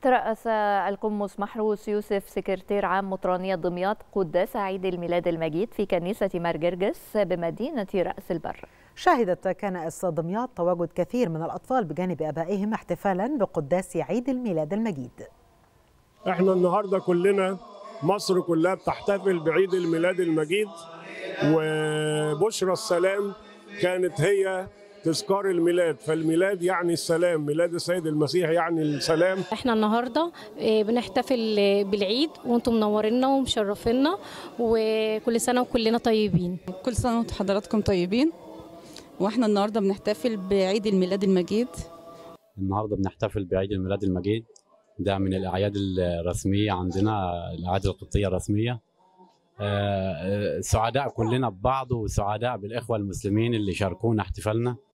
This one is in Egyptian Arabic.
ترأس القمص محروس يوسف سكرتير عام مطرانية دمياط قداس عيد الميلاد المجيد في كنيسة مارجرجس بمدينة رأس البر شهدت كنائس دمياط تواجد كثير من الأطفال بجانب آبائهم احتفالا بقداس عيد الميلاد المجيد احنا النهارده كلنا مصر كلها بتحتفل بعيد الميلاد المجيد وبشرى السلام كانت هي تذكار الميلاد فالميلاد يعني السلام ميلاد السيد المسيح يعني السلام احنا النهارده بنحتفل بالعيد وانتم منورينا ومشرفينا وكل سنه وكلنا طيبين كل سنه وانتم حضراتكم طيبين واحنا النهارده بنحتفل بعيد الميلاد المجيد النهارده بنحتفل بعيد الميلاد المجيد ده من الاعياد الرسميه عندنا الاعياد القبطيه الرسميه سعداء كلنا ببعض وسعداء بالاخوه المسلمين اللي شاركونا احتفالنا